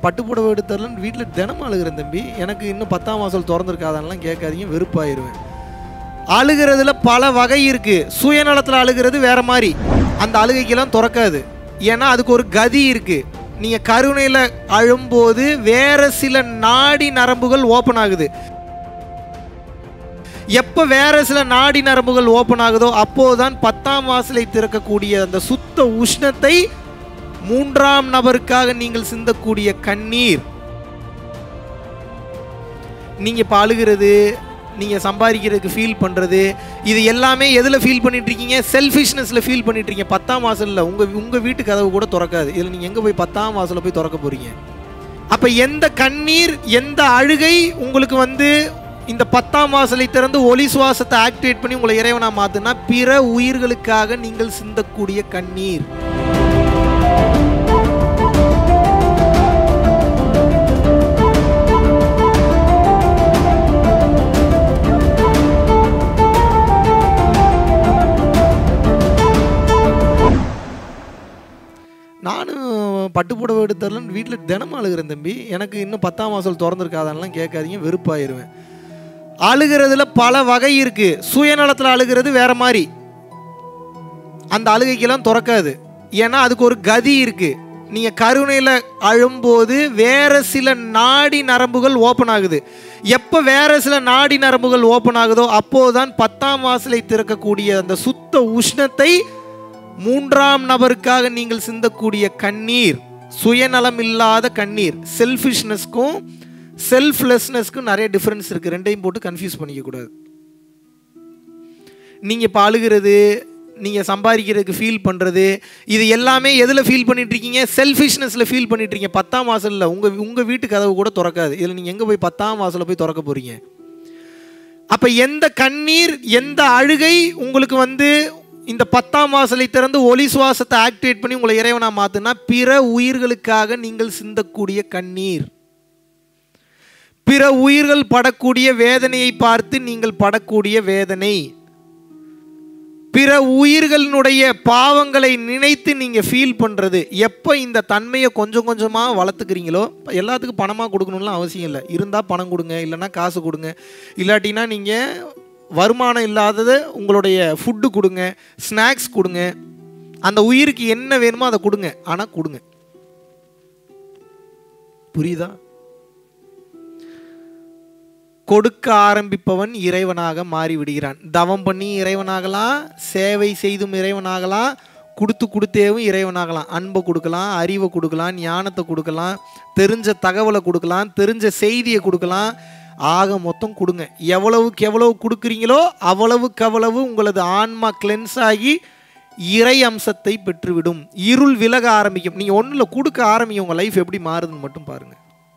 பட்டு புடவை எடுத்தாலும் வீட்டில் தினமும் அழுகிறேன் தம்பி எனக்கு இன்னும் பத்தாம் வாசல் திறந்துருக்காதெல்லாம் கேட்காதீங்க வெறுப்பாயிருவேன் அழுகிறதுல பல வகை இருக்கு சுயநலத்தில் அழுகிறது வேற மாதிரி அந்த அழுகைக்கெல்லாம் திறக்காது ஏன்னா அதுக்கு ஒரு கதி இருக்கு நீங்க கருணையில அழும்போது வேற சில நாடி நரம்புகள் ஓப்பன் ஆகுது எப்போ வேற சில நாடி நரம்புகள் ஓப்பன் ஆகுதோ அப்போதுதான் பத்தாம் வாசலை திறக்கக்கூடிய அந்த சுத்த உஷ்ணத்தை மூன்றாம் நபருக்காக நீங்கள் சிந்தக்கூடிய கண்ணீர் நீங்க இப்போ அழுகிறது நீங்க சம்பாதிக்கிறதுக்கு ஃபீல் பண்றது இது எல்லாமே எதுல ஃபீல் பண்ணிட்டு இருக்கீங்க செல்ஃபிஷ்னஸ்ல ஃபீல் பண்ணிட்டு இருக்கீங்க பத்தாம் வாசல்ல உங்க உங்க வீட்டு கதவு கூட திறக்காது இதுல நீங்க எங்க போய் பத்தாம் வாசல்ல போய் திறக்க போறீங்க அப்ப எந்த கண்ணீர் எந்த அழுகை உங்களுக்கு வந்து இந்த பத்தாம் வாசலை திறந்து ஒளி சுவாசத்தை ஆக்டிவேட் பண்ணி உங்களை இறைவனா மாத்துனா பிற உயிர்களுக்காக நீங்கள் சிந்தக்கூடிய கண்ணீர் நானும் பட்டு புடவை எடுத்தாலும் வீட்டில் தினமும் அழுகிறேன் தம்பி எனக்கு இன்னும் பத்தாம் வாசல் திறந்துருக்காதெல்லாம் கேட்காதீங்க வெறுப்பாயிருவேன் அழுகிறதுல பல வகை இருக்கு சுயநலத்தில் அழுகிறது வேற மாதிரி அந்த அழுகைக்கெல்லாம் திறக்காது ஏன்னா அதுக்கு ஒரு கதி இருக்கு நீங்க கருணையில அழும்போது வேற சில நாடி நரம்புகள் ஓப்பன் ஆகுது எப்போ வேற சில நாடி நரம்புகள் ஓப்பன் ஆகுதோ அப்போதுதான் பத்தாம் வாசலை திறக்கக்கூடிய அந்த சுத்த உஷ்ணத்தை மூன்றாம் நபருக்காக நீங்கள் சிந்தக்கூடிய கண்ணீர் சுயநலம் இல்லாத கண்ணீர் செல்ஃபிஷ்னஸ்க்கும் செல்ஃப்லெஸ்னஸ்க்கும் நிறைய டிஃப்ரென்ஸ் இருக்குது ரெண்டையும் போட்டு கன்ஃபியூஸ் பண்ணிக்க கூடாது நீங்கள் இப்போ அழுகிறது நீங்கள் சம்பாதிக்கிறதுக்கு ஃபீல் பண்ணுறது இது எல்லாமே எதில் ஃபீல் பண்ணிட்டு இருக்கீங்க செல்ஃபிஷ்னஸில் ஃபீல் பண்ணிட்டு இருக்கீங்க பத்தாம் வாசலில் உங்கள் உங்கள் வீட்டு கதவு கூட திறக்காது இதில் நீங்கள் எங்கே போய் பத்தாம் வாசலில் போய் திறக்க போகிறீங்க அப்போ எந்த கண்ணீர் எந்த அழுகை உங்களுக்கு வந்து இந்த பத்தாம் வாசலை திறந்து ஒளி சுவாசத்தை ஆக்டிவேட் பண்ணி உங்களை இறைவனா மாத்துனா பிற உயிர்களுக்காக நீங்கள் சிந்தக்கூடிய கண்ணீர் பிற உயிர்கள் படக்கூடிய வேதனையை பார்த்து நீங்கள் படக்கூடிய வேதனை பிற உயிர்களினுடைய பாவங்களை நினைத்து நீங்கள் ஃபீல் பண்ணுறது எப்போ இந்த தன்மையை கொஞ்சம் கொஞ்சமாக வளர்த்துக்கிறீங்களோ எல்லாத்துக்கும் பணமாக கொடுக்கணும்லாம் அவசியம் இல்லை இருந்தால் பணம் கொடுங்க இல்லைன்னா காசு கொடுங்க இல்லாட்டினா நீங்கள் வருமானம் இல்லாதது உங்களுடைய ஃபுட்டு கொடுங்க ஸ்நாக்ஸ் கொடுங்க அந்த உயிருக்கு என்ன வேணுமோ அதை கொடுங்க ஆனால் கொடுங்க புரியுதா கொடுக்க ஆரம்பிப்பவன் இறைவனாக மாறிவிடுகிறான் தவம் பண்ணி இறைவனாகலாம் சேவை செய்தும் இறைவனாகலாம் கொடுத்து கொடுத்தேவும் இறைவனாகலாம் அன்பை கொடுக்கலாம் அறிவை கொடுக்கலாம் ஞானத்தை கொடுக்கலாம் தெரிஞ்ச தகவலை கொடுக்கலாம் தெரிஞ்ச செய்தியை கொடுக்கலாம் ஆக மொத்தம் கொடுங்க எவ்வளவுக்கு எவ்வளவு கொடுக்குறீங்களோ அவ்வளவுக்கு அவ்வளவு உங்களது ஆன்மா கிளென்ஸ் ஆகி இறை அம்சத்தை பெற்றுவிடும் இருள் விலக ஆரம்பிக்கும் நீங்கள் ஒன்றில் கொடுக்க ஆரம்பிங்க உங்கள் லைஃப் எப்படி மாறுதுன்னு மட்டும் பாருங்கள்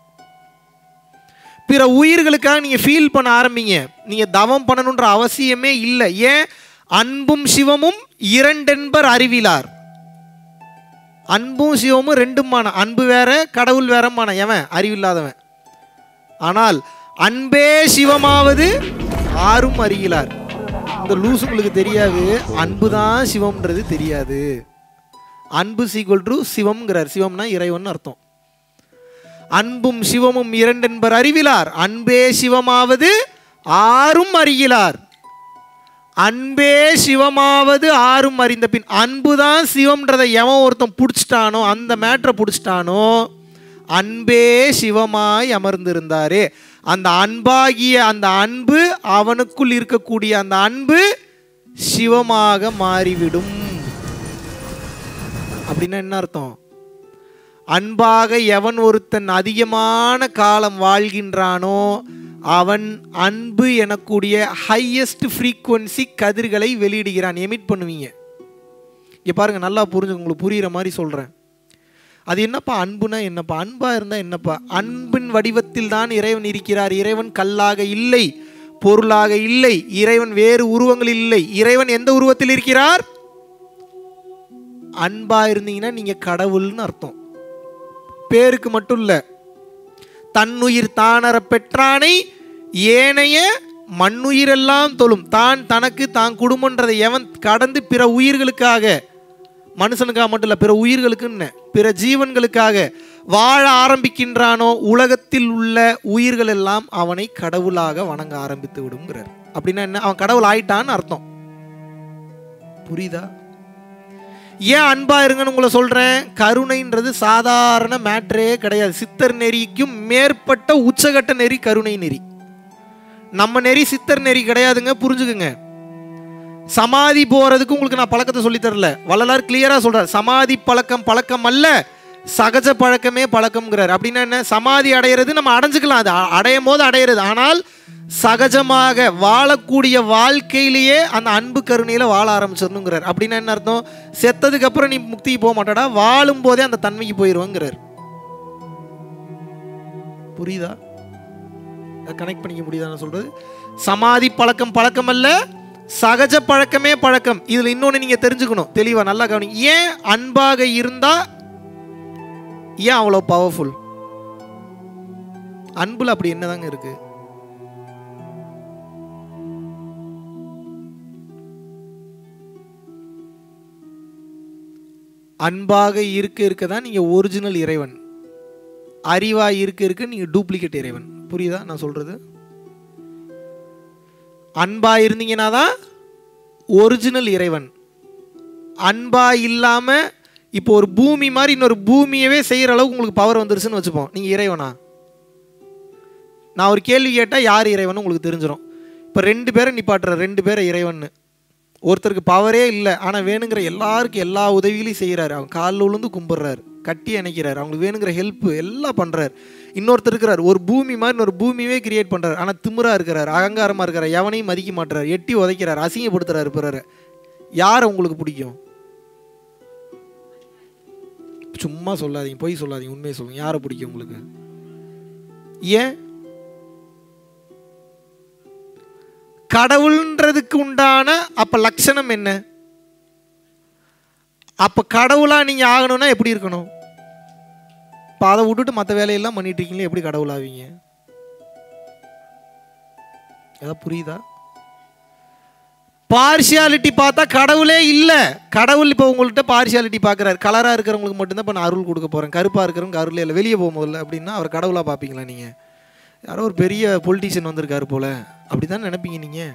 பிற உயிர்களுக்காக நீங்கள் ஃபீல் பண்ண ஆரம்பிங்க நீங்கள் தவம் பண்ணணுன்ற அவசியமே இல்லை ஏன் அன்பும் சிவமும் இரண்டென்பர் அறிவிலார் அன்பும் சிவமும் ரெண்டுமான அன்பு வேற கடவுள் வேறமான எவன் அறிவில்லாதவன் ஆனால் அன்பே சிவமாவது ஆரும் அறிகிறார் இந்த லூசுங்களுக்கு தெரியாது அன்பு தான் சிவம்ன்றது தெரியாது அன்பு சீக்வல் டு சிவம்ங்கிறார் சிவம்னா இறைவன் அர்த்தம் அன்பும் சிவமும் இரண்டென்பர் அறிவிலார் அன்பே சிவமாவது ஆரும் அறிகிறார் அன்பே சிவமாவது ஆரும் அறிந்த பின் அன்பு தான் சிவம்ன்றதை எவன் ஒருத்தன் பிடிச்சிட்டானோ அந்த மேட்ரை பிடிச்சிட்டானோ அன்பே சிவமாய் அமர்ந்திருந்தாரே அந்த அன்பாகிய அந்த அன்பு அவனுக்குள் இருக்கக்கூடிய அந்த அன்பு சிவமாக மாறிவிடும் அப்படின்னா என்ன அர்த்தம் அன்பாக எவன் ஒருத்தன் அதிகமான காலம் வாழ்கின்றானோ அவன் அன்பு எனக்கூடிய ஹையஸ்ட் ஃப்ரீக்குவன்சி கதிர்களை வெளியிடுகிறான் எமிட் பண்ணுவீங்க இங்கே பாருங்க நல்லா புரிஞ்சு உங்களுக்கு புரிகிற மாதிரி சொல்கிறேன் அது என்னப்பா அன்புனா என்னப்பா அன்பாக இருந்தால் என்னப்பா அன்பின் வடிவத்தில் தான் இறைவன் இருக்கிறார் இறைவன் கல்லாக இல்லை பொருளாக இல்லை இறைவன் வேறு உருவங்கள் இல்லை இறைவன் எந்த உருவத்தில் இருக்கிறார் அன்பா இருந்தீங்கன்னா நீங்க கடவுள்னு அர்த்தம் பேருக்கு மட்டும் இல்ல தன்னுயிர் தானற பெற்றானை ஏனைய மண்ணுயிரெல்லாம் தொழும் தான் தனக்கு தான் குடும்பன்றதை எவன் கடந்து பிற உயிர்களுக்காக மனுஷனுக்காக மட்டும் இல்லை பிற உயிர்களுக்குன்னு பிற ஜீவன்களுக்காக வாழ ஆரம்பிக்கின்றானோ உலகத்தில் உள்ள உயிர்கள் எல்லாம் அவனை கடவுளாக வணங்க ஆரம்பித்து விடுங்கிறார் அப்படின்னா என்ன அவன் கடவுள் ஆயிட்டான்னு அர்த்தம் புரியுதா ஏன் அன்பா இருங்கன்னு உங்களை சொல்றேன் கருணைன்றது சாதாரண மேட்ரே கிடையாது சித்தர் நெறிக்கும் மேற்பட்ட உச்சகட்ட நெறி கருணை நெறி நம்ம நெறி சித்தர் நெறி கிடையாதுங்க புரிஞ்சுக்குங்க சமாதி போறதுக்கு உங்களுக்கு நான் பழக்கத்தை சொல்லித் தரல வள்ளலார் கிளியரா சொல்றார் சமாதி பழக்கம் பழக்கம் அல்ல சகஜ பழக்கமே பழக்கம்ங்கிறார் அப்படின்னா என்ன சமாதி அடையிறது நம்ம அடைஞ்சுக்கலாம் அது அ- அடையும் போது அடையிறது ஆனால் சகஜமாக வாழக்கூடிய வாழ்க்கையிலேயே அந்த அன்பு கருணையில வாழ ஆரம்பிச்சிடணுங்கிறார் அப்படின்னா என்ன அர்த்தம் செத்ததுக்கு அப்புறம் நீ முக்திக்கு போக மாட்டாடா வாழும் போதே அந்த தன்மைக்கு போயிடுவோங்கிறார் புரியுதா கனெக்ட் பண்ணிக்க முடியுதா நான் சொல்றது சமாதி பழக்கம் பழக்கம் அல்ல சகஜ பழக்கமே பழக்கம் இதுல இன்னொன்னு நீங்க தெரிஞ்சுக்கணும் தெளிவா நல்லா கவனிங்க ஏன் அன்பாக இருந்தா ஏன் அவ்வளோ பவர்ஃபுல் அன்புல அப்படி என்னதாங்க இருக்கு அன்பாக இருக்க இருக்க தான் நீங்க ஒரிஜினல் இறைவன் அறிவா இருக்க இருக்க நீங்க டூப்ளிகேட் இறைவன் புரியுதா நான் சொல்றது அன்பா இருந்தீங்கன்னா தான் ஒரிஜினல் இறைவன் அன்பா இல்லாம இப்போ ஒரு பூமி மாதிரி இன்னொரு பூமியவே செய்யற அளவுக்கு உங்களுக்கு பவர் வந்துருச்சுன்னு வச்சுப்போம் நீங்க இறைவனா நான் ஒரு கேள்வி கேட்டால் யார் இறைவன் உங்களுக்கு தெரிஞ்சிடும் இப்போ ரெண்டு பேரை நிப்பாட்டுற ரெண்டு பேரை இறைவன் ஒருத்தருக்கு பவரே இல்லை ஆனால் வேணுங்கிற எல்லாருக்கும் எல்லா உதவிகளையும் செய்கிறாரு அவன் காலில் விழுந்து கும்பிட்றாரு கட்டி அணைக்கிறார் அவங்களுக்கு வேணுங்கிற ஹெல்ப் எல்லாம் பண்ணுறாரு இன்னொருத்தர் இருக்கிறார் ஒரு பூமி மாதிரி இன்னொரு பூமியே கிரியேட் பண்ணுறாரு ஆனால் திமிரா இருக்கிறார் அகங்காரமாக இருக்கிறார் எவனையும் மதிக்க மாட்டுறாரு எட்டி உதைக்கிறார் அசிங்கப்படுத்துறாரு பிறரை யாரை உங்களுக்கு பிடிக்கும் சும்மா சொல்லாதீங்க பொய் சொல்லாதீங்க உண்மையை சொல்லுங்க யாரை பிடிக்கும் உங்களுக்கு ஏன் கடவுள்ன்றதுக்கு உண்டான அப்ப லட்சணம் என்ன அப்ப கடவுளா நீங்க ஆகணும்னா எப்படி இருக்கணும் இப்ப அதை விட்டுட்டு மற்ற வேலையெல்லாம் பண்ணிட்டு இருக்கீங்களே எப்படி கடவுளாவீங்க ஏதாவது புரியுதா பார்ஷியாலிட்டி பார்த்தா கடவுளே இல்லை கடவுள் இப்போ உங்கள்கிட்ட பார்ஷியாலிட்டி பார்க்குறாரு கலராக இருக்கிறவங்களுக்கு மட்டும்தான் இப்போ நான் அருள் கொடுக்க போகிறேன் கருப்பாக இருக்கிறவங்க அருள் இல்லை வெளியே போக முதல்ல அப்படின்னா அவர் கடவுளாக பார்ப்பீங்களா நீங்கள் யாரோ ஒரு பெரிய பொலிட்டீஷியன் வந்திருக்காரு போல அப்படி தான் நினைப்பீங்க நீங்கள்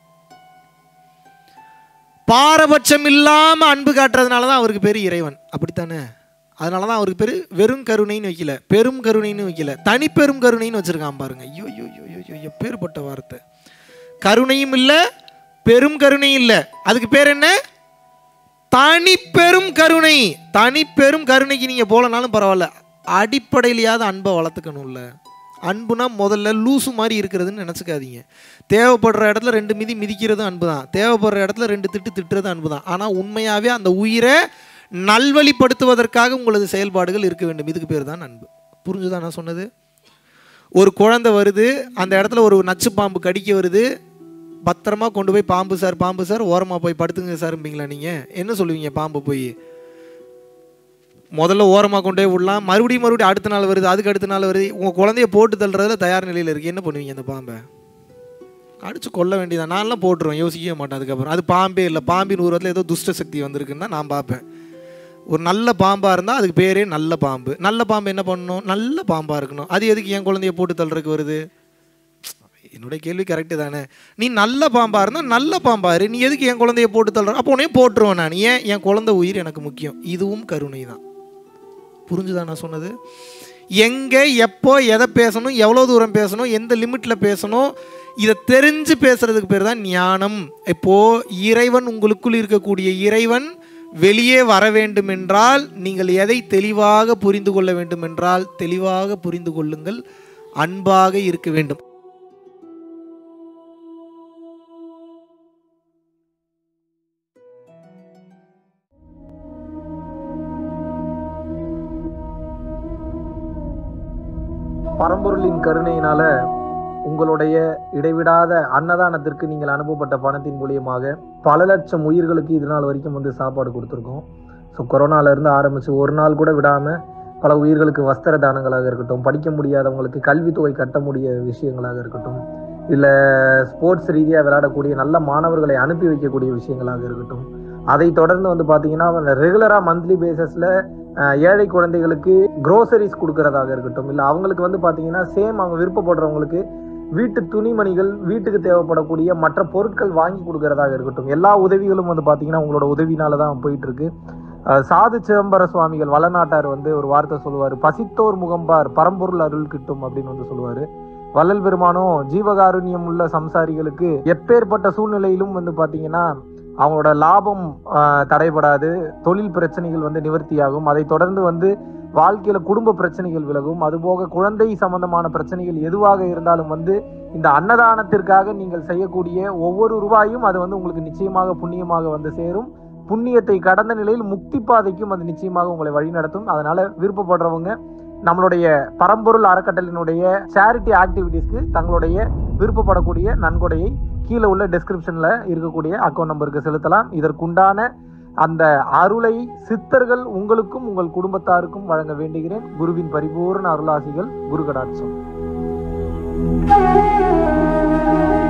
பாரபட்சம் இல்லாமல் அன்பு காட்டுறதுனால தான் அவருக்கு பேர் இறைவன் அப்படித்தானே அதனால தான் அவருக்கு பேர் வெறும் கருணைன்னு வைக்கல பெரும் கருணைன்னு வைக்கல தனிப்பெரும் கருணைன்னு வச்சுருக்கான் பாருங்க ஐயோ ஐயோ ஐயோ ஐயோ எப்பேற்பட்ட வார்த்தை கருணையும் இல்லை பெரும் கருணை இல்லை அதுக்கு பேர் என்ன தனி பெரும் கருணை தனி பெரும் கருணைக்கு நீங்கள் போலனாலும் பரவாயில்ல அடிப்படையிலையாவது அன்பை வளர்த்துக்கணும்ல அன்புனா முதல்ல லூசு மாதிரி இருக்கிறதுன்னு நினச்சிக்காதீங்க தேவைப்படுற இடத்துல ரெண்டு மிதி மிதிக்கிறது அன்பு தான் தேவைப்படுற இடத்துல ரெண்டு திட்டு திட்டுறது அன்பு தான் ஆனால் உண்மையாகவே அந்த உயிரை நல்வழிப்படுத்துவதற்காக உங்களது செயல்பாடுகள் இருக்க வேண்டும் இதுக்கு பேர் தான் அன்பு புரிஞ்சுதா நான் சொன்னது ஒரு குழந்தை வருது அந்த இடத்துல ஒரு நச்சு பாம்பு கடிக்க வருது பத்திரமா கொண்டு போய் பாம்பு சார் பாம்பு சார் ஓரமாக போய் படுத்துங்க சார்ம்பீங்களா நீங்கள் என்ன சொல்லுவீங்க பாம்பு போய் முதல்ல ஓரமாக கொண்டு போய் விடலாம் மறுபடியும் மறுபடியும் அடுத்த நாள் வருது அதுக்கு அடுத்த நாள் வருது உங்கள் குழந்தைய போட்டு தள்ளுறதுல தயார் நிலையில் இருக்குது என்ன பண்ணுவீங்க அந்த பாம்பை அடித்து கொல்ல வேண்டியதான் நான்லாம் போட்டுருவேன் யோசிக்கவே மாட்டேன் அதுக்கப்புறம் அது பாம்பே இல்லை பாம்பின் உருவத்தில் ஏதோ துஷ்ட சக்தி வந்திருக்குன்னு தான் நான் பார்ப்பேன் ஒரு நல்ல பாம்பாக இருந்தால் அதுக்கு பேரே நல்ல பாம்பு நல்ல பாம்பு என்ன பண்ணணும் நல்ல பாம்பாக இருக்கணும் அது எதுக்கு என் குழந்தைய போட்டு தள்ளுறதுக்கு வருது என்னுடைய கேள்வி கரெக்டு தானே நீ நல்ல பாம்பா இருந்தால் நல்ல பாம்பாரு நீ எதுக்கு என் குழந்தைய போட்டு தள்ளுற அப்போ உடனே போட்டுருவேன் நான் ஏன் என் குழந்தை உயிர் எனக்கு முக்கியம் இதுவும் கருணை தான் புரிஞ்சுதா நான் சொன்னது எங்கே எப்போ எதை பேசணும் எவ்வளோ தூரம் பேசணும் எந்த லிமிட்டில் பேசணும் இதை தெரிஞ்சு பேசுறதுக்கு பேர் தான் ஞானம் இப்போ இறைவன் உங்களுக்குள் இருக்கக்கூடிய இறைவன் வெளியே வர வேண்டும் என்றால் நீங்கள் எதை தெளிவாக புரிந்து கொள்ள வேண்டும் என்றால் தெளிவாக புரிந்து கொள்ளுங்கள் அன்பாக இருக்க வேண்டும் பரம்பொருளின் கருணையினால உங்களுடைய இடைவிடாத அன்னதானத்திற்கு நீங்கள் அனுப்பப்பட்ட பணத்தின் மூலியமாக பல லட்சம் உயிர்களுக்கு இது நாள் வரைக்கும் வந்து சாப்பாடு கொடுத்துருக்கோம் ஸோ கொரோனால இருந்து ஆரம்பிச்சு ஒரு நாள் கூட விடாம பல உயிர்களுக்கு வஸ்திர தானங்களாக இருக்கட்டும் படிக்க முடியாதவங்களுக்கு கல்வித்தொகை கட்ட முடிய விஷயங்களாக இருக்கட்டும் இல்லை ஸ்போர்ட்ஸ் ரீதியாக விளையாடக்கூடிய நல்ல மாணவர்களை அனுப்பி வைக்கக்கூடிய விஷயங்களாக இருக்கட்டும் அதை தொடர்ந்து வந்து பார்த்தீங்கன்னா ரெகுலராக மந்த்லி பேசிஸில் அஹ், ஏழை குழந்தைகளுக்கு க்ரோசரிஸ் கொடுக்கறதாக இருக்கட்டும் இல்லை அவங்களுக்கு வந்து பார்த்தீங்கன்னா சேம் அவங்க விருப்பப்படுறவங்களுக்கு வீட்டு துணிமணிகள் வீட்டுக்கு தேவைப்படக்கூடிய மற்ற பொருட்கள் வாங்கி கொடுக்கறதாக இருக்கட்டும் எல்லா உதவிகளும் வந்து பார்த்தீங்கன்னா உங்களோட உதவினால தான் போயிட்டு இருக்கு அஹ், சாது சிதம்பர சுவாமிகள் வளநாட்டார் வந்து ஒரு வார்த்தை சொல்லுவார் பசித்தோர் முகம்பார் பரம்பொருள் அருள் கிட்டும் அப்படின்னு வந்து சொல்லுவார் வள்ளல் பெருமானும் ஜீவகாருண்யம் உள்ள சம்சாரிகளுக்கு எப்பேற்பட்ட சூழ்நிலையிலும் வந்து பார்த்தீங்கன்னா அவங்களோட லாபம் ஆஹ், தடைபடாது தொழில் பிரச்சனைகள் வந்து நிவர்த்தியாகும் அதை தொடர்ந்து வந்து வாழ்க்கையில குடும்ப பிரச்சனைகள் விலகும் அதுபோக குழந்தை சம்பந்தமான பிரச்சனைகள் எதுவாக இருந்தாலும் வந்து இந்த அன்னதானத்திற்காக நீங்கள் செய்யக்கூடிய ஒவ்வொரு ரூபாயும் அது வந்து உங்களுக்கு நிச்சயமாக புண்ணியமாக வந்து சேரும் புண்ணியத்தை கடந்த நிலையில் முக்தி பாதைக்கும் அது நிச்சயமாக உங்களை வழிநடத்தும் அதனால விருப்பப்படுறவங்க நம்மளுடைய பரம்பொருள் அறக்கட்டளினுடைய சேரிட்டி ஆக்டிவிட்டீஸ்க்கு தங்களுடைய விருப்பப்படக்கூடிய நன்கொடையை கீழே உள்ள டெஸ்கிரிப்ஷன்ல இருக்கக்கூடிய அக்கௌண்ட் நம்பருக்கு செலுத்தலாம் இதற்குண்டான அந்த அருளை சித்தர்கள் உங்களுக்கும் உங்கள் குடும்பத்தாருக்கும் வழங்க வேண்டுகிறேன் குருவின் பரிபூர்ண அருளாசிகள் குரு கடாட்சம்